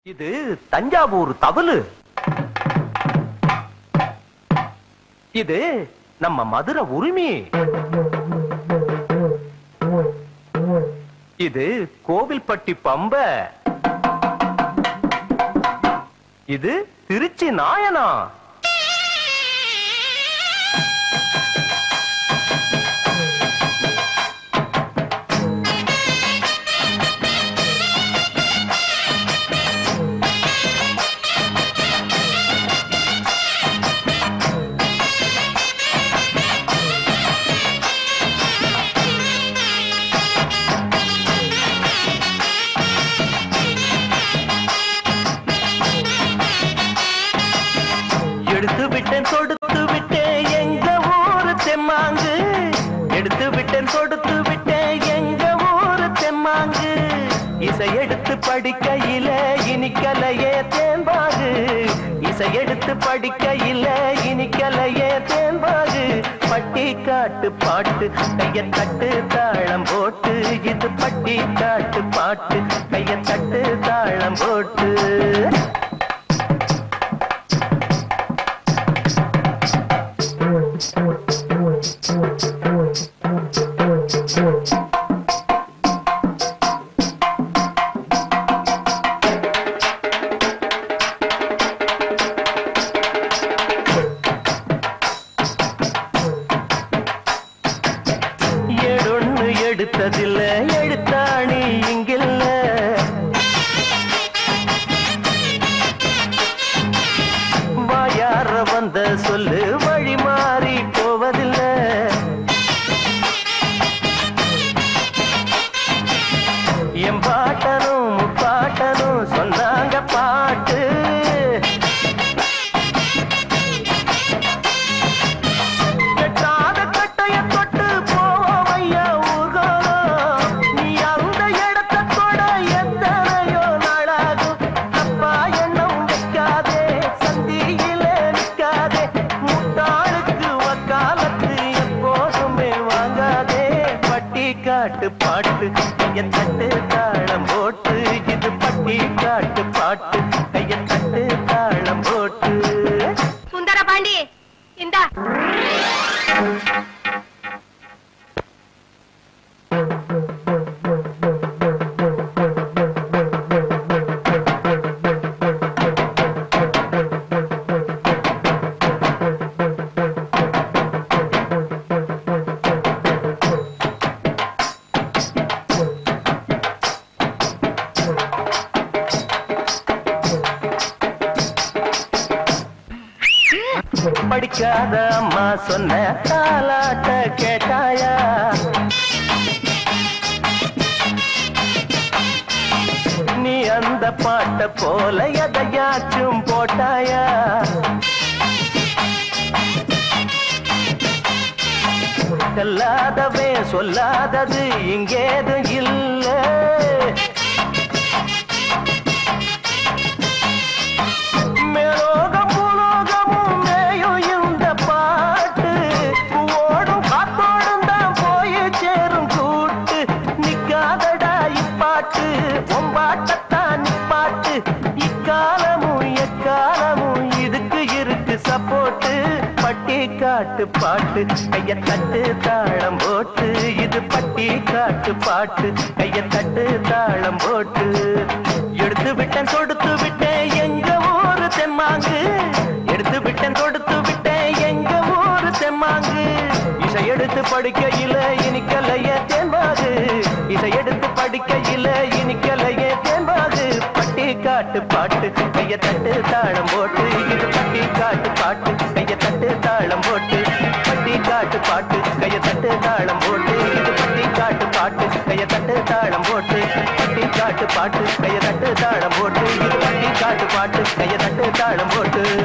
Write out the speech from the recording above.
இது தஞ்சாவூர் தவளு இது நம்ம மதுரை உரிமை இது கோவில்பட்டி பம்ப இது திருச்சி நாயனா எடுத்து விட்டேன் கொடுத்து விட்டேன் எங்க ஊரு தெம்மாங்கு எடுத்து விட்டேன் கொடுத்து விட்டேன் எங்க ஊரு தெம்மாங்கு இசை எடுத்து படிக்கையில இனிக்கலையே தேம்பாகு இசை எடுத்து படிக்கையில இனிக்கலையே தேம்பாகு பட்டி காட்டு பாட்டு கைய தட்டு தாளம் போட்டு இது பட்டி காட்டு பாட்டு கைய தட்டு தாளம் போட்டு ஏடொன்னு எடுத்ததில்ல எடுத்தாணி இங்கில்ல வாயார வந்த சொல்லு வழி மாறி போவதில்லை என் பாட்டனும் முப்பாட்டனும் சொன்னாங்க பாட்டு கெட்டாத கட்டைய தொட்டு போவோம் ஐயா ஊர்கோலம் நீ அந்த இடத்தை தொட எத்தனையோ நாளாகும் அப்பா எண்ணம் வைக்காதே சந்தியில நிக்காதே முட்டாளுக்கு வக்காலத்து எப்போதுமே வாங்காதே பட்டி காட்டு பாட்டு கைய தட்டு தாளம் போட்டு இது பட்டி காட்டு பாட்டு கைய தட்டு தாளம் போட்டு சுந்தர பாண்டி இந்தா படிக்காத அம்மா சொன்ன தாலாட்ட கேட்டாயா நீ அந்த பாட்ட போல எதையாச்சும் போட்டாயா சொல்லாதவே சொல்லாதது இங்கேதும் இல்லை மேலோகம் பூலோகமும் மேயும் இந்த பாட்டு ஓடும் காத்தோடும் தான் போய் சேரும் கூட்டு நிக்காதடா இப்பாட்டு ஒம்பாட்டத்தான் நிப்பாட்டு இக்காலமும் எக்காலமும் இதுக்கு இருக்கு சப்போட்டு பட்டி காட்டு பாட்டு கைய தட்டு தாளம் போட்டு இது பட்டி காட்டு பாட்டு கைய தட்டு தாளம் போட்டு எடுத்து விட்டேன் கொடுத்து விட்டேன் எங்க ஊரு தெம்மாங்கு எடுத்து விட்டேன் கொடுத்து விட்டேன் எங்க ஊரு தெம்மாங்கு இசை எடுத்து படிக்கையில இனிக்கலைய தேம்பாகு இசை எடுத்து படிக்கையில இனிக்கலைய தேம்பாகு பட்டி காட்டு பாட்டு கைய தட்டு தாளம் போட்டு இது பட்டி காட்டு பாட்டு கைய தட்டு தாளம் போட்டு பட்டி காட்டு பாட்டு கைய தட்டு தாளம் போட்டு இது பட்டி காட்டு பாட்டு கைய தட்டு தாளம் போட்டு பட்டி காட்டு பாட்டு கைய தட்டு தாளம் போட்டு இது பட்டி காட்டு பாட்டு கைய தட்டு தாளம் போட்டு